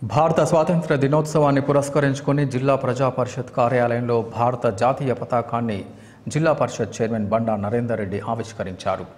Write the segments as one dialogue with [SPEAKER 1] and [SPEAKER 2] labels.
[SPEAKER 1] భారత స్వాతంత్ర దినోత్సవాన్ని పురస్కరించుకొని జిల్లా ప్రజా పరిషత్ కార్యాలయంలో భారత జాతీయ పతాకాన్ని జిల్లా పరిషత్ చైర్మన్ బండా నరేందర్ రెడ్డి ఆవిష్కరించారు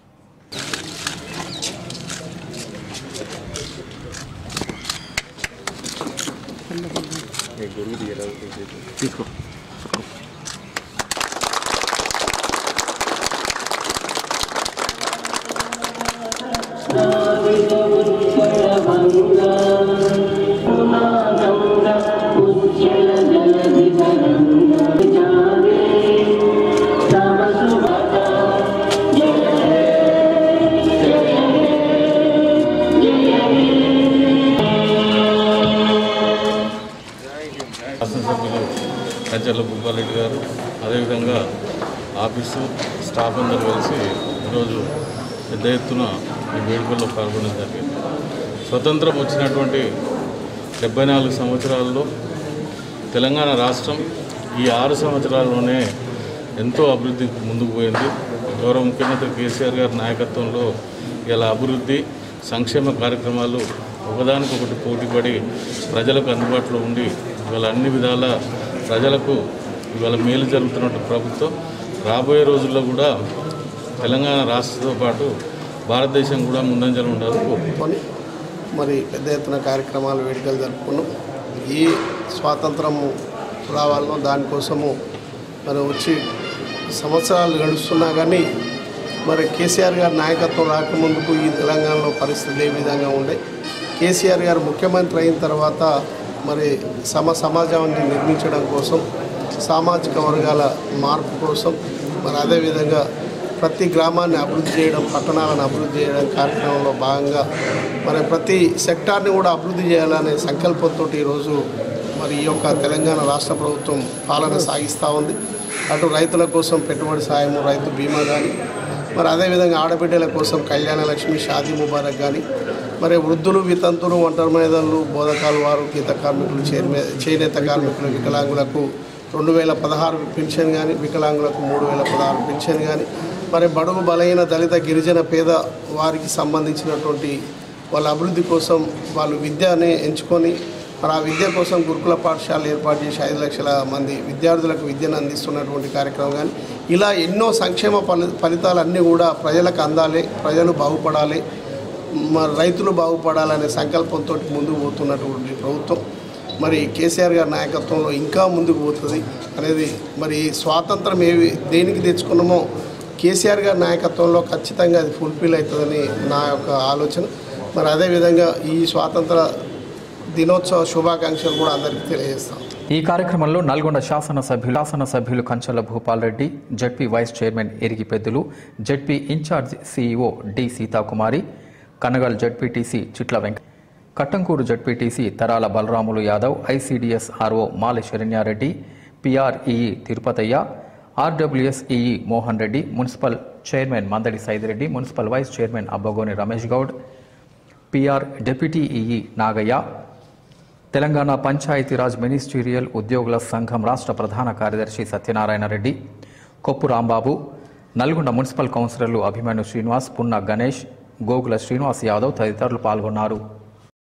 [SPEAKER 2] శాసనసభ్యులు కంచెల భూపాలరెడ్డి గారు అదేవిధంగా ఆఫీసు స్టాఫ్ అందరూ కలిసి ఈరోజు పెద్ద ఎత్తున ఈ వేడుకల్లో పాల్గొనడం జరిగింది స్వతంత్రం వచ్చినటువంటి డెబ్బై నాలుగు సంవత్సరాల్లో తెలంగాణ రాష్ట్రం ఈ ఆరు సంవత్సరాల్లోనే ఎంతో అభివృద్ధి ముందుకు పోయింది గౌరవ ముఖ్యమంత్రి కేసీఆర్ గారి నాయకత్వంలో ఇలా అభివృద్ధి సంక్షేమ కార్యక్రమాలు ఒకదానికొకటి పోటీపడి ప్రజలకు అందుబాటులో ఉండి ఇవాళ అన్ని విధాల ప్రజలకు ఇవాళ మేలు జరుగుతున్నట్టు ప్రభుత్వం రాబోయే రోజుల్లో కూడా తెలంగాణ రాష్ట్రంతో పాటు భారతదేశం కూడా ముందంజలు ఉండాలని కోరుకుంటున్నాను.
[SPEAKER 3] కొని మరి పెద్ద ఎత్తున కార్యక్రమాలు వేడుకలు జరుపుకున్నాం ఈ స్వాతంత్రము రావాలనో దానికోసము మరి వచ్చి సంవత్సరాలు గడుస్తున్నా కానీ మరి కేసీఆర్ గారి నాయకత్వం రాకముందుకు ఈ తెలంగాణలో పరిస్థితులు ఏ విధంగా ఉండే కేసీఆర్ గారు ముఖ్యమంత్రి అయిన తర్వాత మరి సమ సమాజాన్ని నిర్మించడం కోసం సామాజిక వర్గాల మార్పు కోసం మరి అదేవిధంగా ప్రతి గ్రామాన్ని అభివృద్ధి చేయడం పట్టణాలను అభివృద్ధి చేయడం కార్యక్రమంలో భాగంగా మరి ప్రతి సెక్టార్ని కూడా అభివృద్ధి చేయాలనే సంకల్పంతో ఈరోజు మరి ఈ యొక్క తెలంగాణ రాష్ట్ర ప్రభుత్వం పాలన సాగిస్తూ ఉంది అటు రైతుల కోసం పెట్టుబడి సాయం రైతు బీమా కానీ మరి అదేవిధంగా ఆడబిడ్డల కోసం కళ్యాణ లక్ష్మి షాదీ ముబారక్ కానీ మరి వృద్ధులు వితంతులు ఒంటరి మేధలు బోధకాలు వారు గీత కార్మికులు చేనే చేనేత కార్మికులు వికలాంగులకు రెండు వేల పదహారు పెన్షన్ కానీ వికలాంగులకు మూడు వేల పదహారు పెన్షన్ కానీ మరి బడుగు బలైన దళిత గిరిజన పేద వారికి సంబంధించినటువంటి వాళ్ళ అభివృద్ధి కోసం వాళ్ళు విద్యని ఎంచుకొని మరి ఆ విద్య కోసం గురుకుల పాఠశాలలు ఏర్పాటు చేసి ఐదు లక్షల మంది విద్యార్థులకు విద్యను అందిస్తున్నటువంటి కార్యక్రమం కానీ ఇలా ఎన్నో సంక్షేమ ఫలి ఫలితాలన్నీ కూడా ప్రజలకు అందాలి ప్రజలు బాగుపడాలి మరి రైతులు బాగుపడాలనే సంకల్పంతో ముందుకు పోతున్నటువంటి ప్రభుత్వం మరి కేసీఆర్ గారి నాయకత్వంలో ఇంకా ముందుకు పోతుంది అనేది మరి స్వాతంత్రం ఏవి దేనికి తెచ్చుకున్నామో కేసీఆర్ గారి నాయకత్వంలో ఖచ్చితంగా అది ఫుల్ఫిల్ అవుతుందని నా యొక్క ఆలోచన మరి అదేవిధంగా ఈ స్వాతంత్ర దినోత్సవ శుభాకాంక్షలు కూడా అందరికీ తెలియజేస్తాం
[SPEAKER 1] ఈ కార్యక్రమంలో నల్గొండ శాసనసభ్యులు శాసనసభ్యులు Kanchela Bhupal Reddy ZP vice chairman Erigi Peddulu ZP in-charge CEO D Seethakumari Kanagal ZPTC Chitla వెంక Kattangur ZPTC Tarala Balaramulu Yadav ICDS RO Mali Saranya Reddy PR EE Tirupathaiah RWS EE Mohan Reddy municipal chairman Mandadi Saidi Reddy municipal vice chairman Abbagoni Ramesh Goud PR deputy EE Nagaiah Telangana Panchayati Raj ministerial ఉద్యోగుల సంఘం రాష్ట్ర ప్రధాన కార్యదర్శి సత్యనారాయణ రెడ్డి కొప్పు రాంబాబు నల్గొండ మున్సిపల్ కౌన్సిలర్లు అభిమన్యు శ్రీనివాస్ పున్న గణేష్ గోగుల శ్రీనివాస్ యాదవ్ తదితరులు పాల్గొన్నారు